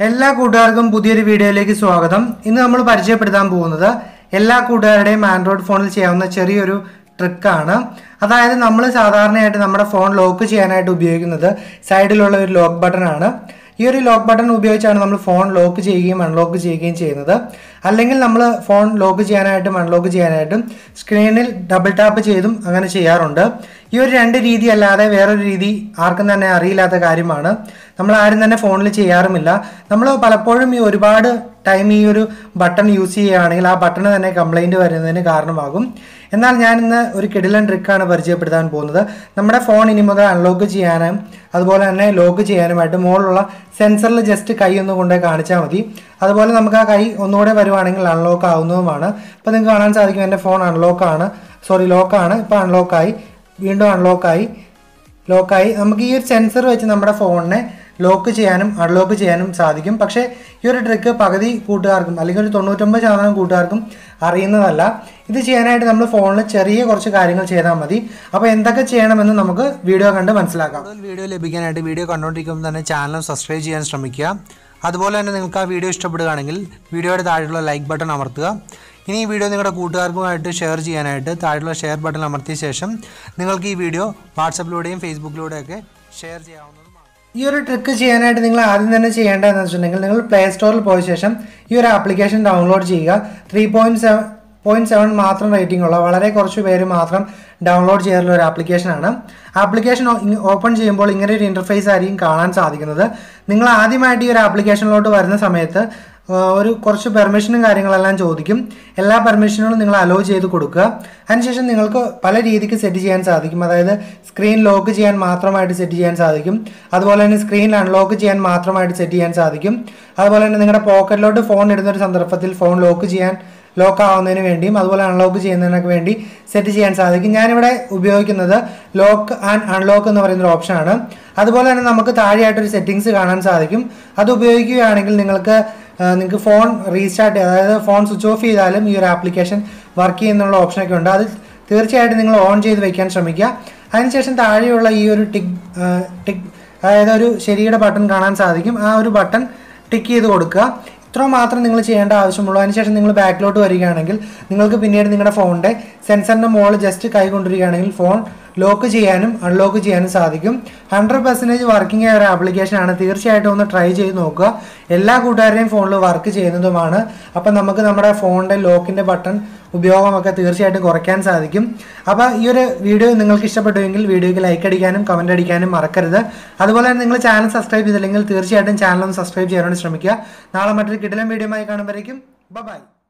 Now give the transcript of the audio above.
എല്ലാ കൂട്ടുകാർക്കും പുതിയൊരു വീഡിയോയിലേക്ക് സ്വാഗതം ഇന്ന് നമ്മൾ പരിചയപ്പെടുത്താൻ പോകുന്നത് എല്ലാ കൂട്ടുകാരുടെയും ആൻഡ്രോയിഡ് ഫോണിൽ ചെയ്യാവുന്ന ചെറിയൊരു ട്രിക്കാണ് അതായത് നമ്മൾ സാധാരണയായിട്ട് നമ്മുടെ ഫോൺ ലോക്ക് ചെയ്യാനായിട്ട് ഉപയോഗിക്കുന്നത് സൈഡിലുള്ള ഒരു ലോക്ക് ബട്ടൺ ആണ് ഈ ഒരു ലോക്ക് ബട്ടൺ ഉപയോഗിച്ചാണ് നമ്മൾ ഫോൺ ലോക്ക് ചെയ്യുകയും അൺലോക്ക് ചെയ്യുകയും ചെയ്യുന്നത് അല്ലെങ്കിൽ നമ്മൾ ഫോൺ ലോക്ക് ചെയ്യാനായിട്ടും അൺലോക്ക് ചെയ്യാനായിട്ടും സ്ക്രീനിൽ ഡബിൾ ടാപ്പ് ചെയ്തും അങ്ങനെ ചെയ്യാറുണ്ട് ഈ ഒരു രണ്ട് രീതി അല്ലാതെ വേറൊരു രീതി ആർക്കും തന്നെ അറിയില്ലാത്ത കാര്യമാണ് നമ്മൾ ആരും തന്നെ ഫോണിൽ ചെയ്യാറുമില്ല നമ്മൾ പലപ്പോഴും ഈ ഒരുപാട് ടൈം ഈ ഒരു ബട്ടൺ യൂസ് ചെയ്യുകയാണെങ്കിൽ ആ ബട്ടൺ തന്നെ കംപ്ലൈൻറ്റ് വരുന്നതിന് കാരണമാകും എന്നാൽ ഞാൻ ഇന്ന് ഒരു കിടിലൻ ട്രിക്കാണ് പരിചയപ്പെടുത്താൻ പോകുന്നത് നമ്മുടെ ഫോൺ ഇനി മുതൽ അൺലോക്ക് ചെയ്യാനും അതുപോലെ തന്നെ ലോക്ക് ചെയ്യാനുമായിട്ട് മുകളിലുള്ള സെൻസറിൽ ജസ്റ്റ് കൈ ഒന്ന് കൊണ്ടുപോയി കാണിച്ചാൽ മതി അതുപോലെ നമുക്ക് ആ കൈ ഒന്നുകൂടെ വരുവാണെങ്കിൽ അൺലോക്ക് ആവുന്നതുമാണ് ഇപ്പോൾ നിങ്ങൾക്ക് കാണാൻ സാധിക്കും എൻ്റെ ഫോൺ അൺലോക്കാണ് സോറി ലോക്കാണ് ഇപ്പോൾ അൺലോക്കായി വീണ്ടും അൺലോക്കായി ലോക്കായി നമുക്ക് ഈ ഒരു സെൻസർ വെച്ച് നമ്മുടെ ഫോണിനെ ലോക്ക് ചെയ്യാനും അൺലോക്ക് ചെയ്യാനും സാധിക്കും പക്ഷേ ഈ ഒരു ട്രിക്ക് പകുതി കൂട്ടുകാർക്കും അല്ലെങ്കിൽ ഒരു തൊണ്ണൂറ്റൊമ്പത് ശതമാനം കൂട്ടുകാർക്കും അറിയുന്നതല്ല ഇത് ചെയ്യാനായിട്ട് നമ്മൾ ഫോണിൽ ചെറിയ കുറച്ച് കാര്യങ്ങൾ ചെയ്താൽ മതി അപ്പോൾ എന്തൊക്കെ ചെയ്യണമെന്ന് നമുക്ക് വീഡിയോ കണ്ട് മനസ്സിലാക്കാം കൂടുതൽ വീഡിയോ ലഭിക്കാനായിട്ട് വീഡിയോ കണ്ടുകൊണ്ടിരിക്കുമ്പോൾ തന്നെ ചാനൽ സബ്സ്ക്രൈബ് ചെയ്യാൻ ശ്രമിക്കുക അതുപോലെ തന്നെ നിങ്ങൾക്ക് ആ വീഡിയോ ഇഷ്ടപ്പെടുകയാണെങ്കിൽ വീഡിയോയുടെ താഴെയുള്ള ലൈക്ക് ബട്ടൺ അമർത്തുക ഇനി ഈ വീഡിയോ നിങ്ങളുടെ കൂട്ടുകാർക്കുമായിട്ട് ഷെയർ ചെയ്യാനായിട്ട് താഴെയുള്ള ഷെയർ ബട്ടൺ അമർത്തിയ ശേഷം നിങ്ങൾക്ക് ഈ വീഡിയോ വാട്സപ്പിലൂടെയും ഫേസ്ബുക്കിലൂടെയൊക്കെ ഷെയർ ചെയ്യാവുന്നതുമാണ് ഈ ഒരു ട്രിക്ക് ചെയ്യാനായിട്ട് നിങ്ങൾ ആദ്യം തന്നെ ചെയ്യേണ്ടതെന്ന് വെച്ചിട്ടുണ്ടെങ്കിൽ നിങ്ങൾ പ്ലേ സ്റ്റോറിൽ പോയ ശേഷം ഈ ഒരു ആപ്ലിക്കേഷൻ ഡൗൺലോഡ് ചെയ്യുക three point seven point seven മാത്രം റേറ്റിംഗ് ഉള്ള വളരെ കുറച്ച് പേര് മാത്രം ഡൗൺലോഡ് ചെയ്യാറുള്ള ഒരു ആപ്ലിക്കേഷനാണ് ആപ്ലിക്കേഷൻ ഓപ്പൺ ചെയ്യുമ്പോൾ ഇങ്ങനെ ഒരു ഇൻ്റർഫേസ് ആയിരിക്കും കാണാൻ സാധിക്കുന്നത് നിങ്ങൾ ആദ്യമായിട്ട് ഈ ഒരു ആപ്ലിക്കേഷനിലോട്ട് വരുന്ന സമയത്ത് ആ, ഒരു കുറച്ച് പെർമിഷനും കാര്യങ്ങളെല്ലാം ചോദിക്കും എല്ലാ പെർമിഷനുകളും നിങ്ങൾ അലോ ചെയ്ത് കൊടുക്കുക അതിനുശേഷം നിങ്ങൾക്ക് പല രീതിക്ക് സെറ്റ് ചെയ്യാൻ സാധിക്കും അതായത് സ്ക്രീൻ ലോക്ക് ചെയ്യാൻ മാത്രമായിട്ട് സെറ്റ് ചെയ്യാൻ സാധിക്കും അതുപോലെ തന്നെ സ്ക്രീൻ അൺലോക്ക് ചെയ്യാൻ മാത്രമായിട്ട് സെറ്റ് ചെയ്യാൻ സാധിക്കും അതുപോലെ തന്നെ നിങ്ങളുടെ പോക്കറ്റിലോട്ട് ഫോൺ ഇടുന്ന ഒരു സന്ദർഭത്തിൽ ഫോൺ ലോക്ക് ചെയ്യാൻ ലോക്ക് ആവുന്നതിന് വേണ്ടിയും അതുപോലെ അൺലോക്ക് ചെയ്യുന്നതിനൊക്കെ വേണ്ടി സെറ്റ് ചെയ്യാൻ സാധിക്കും ഞാനിവിടെ ഉപയോഗിക്കുന്നത് ലോക്ക് ആൻഡ് അൺലോക്ക് എന്ന് പറയുന്ന ഒരു ഓപ്ഷനാണ് അതുപോലെ തന്നെ നമുക്ക് താഴെയായിട്ടൊരു സെറ്റിങ്സ് കാണാൻ സാധിക്കും അത് ഉപയോഗിക്കുകയാണെങ്കിൽ നിങ്ങൾക്ക് ആ, നിങ്ങൾക്ക് ഫോൺ റീസ്റ്റാർട്ട് അതായത് ഫോൺ സ്വിച്ച് ഓഫ് ചെയ്താലും ഈ ഒരു ആപ്ലിക്കേഷൻ വർക്ക് ചെയ്യുന്നുള്ള ഓപ്ഷനൊക്കെ ഉണ്ട് അത് തീർച്ചയായിട്ടും നിങ്ങൾ ഓൺ ചെയ്ത് വെക്കാൻ ശ്രമിക്കുക അതിനുശേഷം താഴെയുള്ള ഈ ഒരു ടിക്ക് ടിക്ക് അതായത് ഒരു ശരിയുടെ ബട്ടൺ കാണാൻ സാധിക്കും ആ ഒരു ബട്ടൺ ടിക്ക് ചെയ്ത് കൊടുക്കുക ഇത്ര മാത്രം നിങ്ങൾ ചെയ്യേണ്ട ആവശ്യമുള്ളൂ അതിനുശേഷം നിങ്ങൾ ബാക്കിലോട്ട് വരികയാണെങ്കിൽ നിങ്ങൾക്ക് പിന്നീട് നിങ്ങളുടെ ഫോണിൻ്റെ സെൻസറിൻ്റെ മുകളിൽ ജസ്റ്റ് കൈ കൊണ്ടുവരികയാണെങ്കിൽ ഫോൺ ലോക്ക് ചെയ്യാനും അൺലോക്ക് ചെയ്യാനും സാധിക്കും ഹൺഡ്രഡ് പെർസെൻറ്റേജ് വർക്കിംഗ് ആയ ഒരു ആപ്ലിക്കേഷനാണ് തീർച്ചയായിട്ടും ഒന്ന് ട്രൈ ചെയ്ത് നോക്കുക എല്ലാ കൂട്ടുകാരുടെയും ഫോണിൽ വർക്ക് ചെയ്യുന്നതുമാണ് അപ്പം നമുക്ക് നമ്മുടെ ഫോണിൻ്റെ ലോക്കിൻ്റെ ബട്ടൺ ഉപയോഗമൊക്കെ തീർച്ചയായിട്ടും കുറയ്ക്കാൻ സാധിക്കും അപ്പോൾ ഈ ഒരു വീഡിയോ നിങ്ങൾക്ക് ഇഷ്ടപ്പെട്ടുവെങ്കിൽ വീഡിയോയ്ക്ക് ലൈക്ക് അടിക്കാനും കമൻറ്റ് അടിക്കാനും മറക്കരുത് അതുപോലെ തന്നെ നിങ്ങൾ ചാനൽ സബ്സ്ക്രൈബ് ചെയ്തില്ലെങ്കിൽ തീർച്ചയായിട്ടും ചാനൽ ഒന്ന് സബ്സ്ക്രൈബ് ചെയ്യാനായിട്ട് ശ്രമിക്കുക നാളെ മറ്റൊരു കിടിലം വീഡിയോ ആയി കാണുമ്പോഴേക്കും ബൈ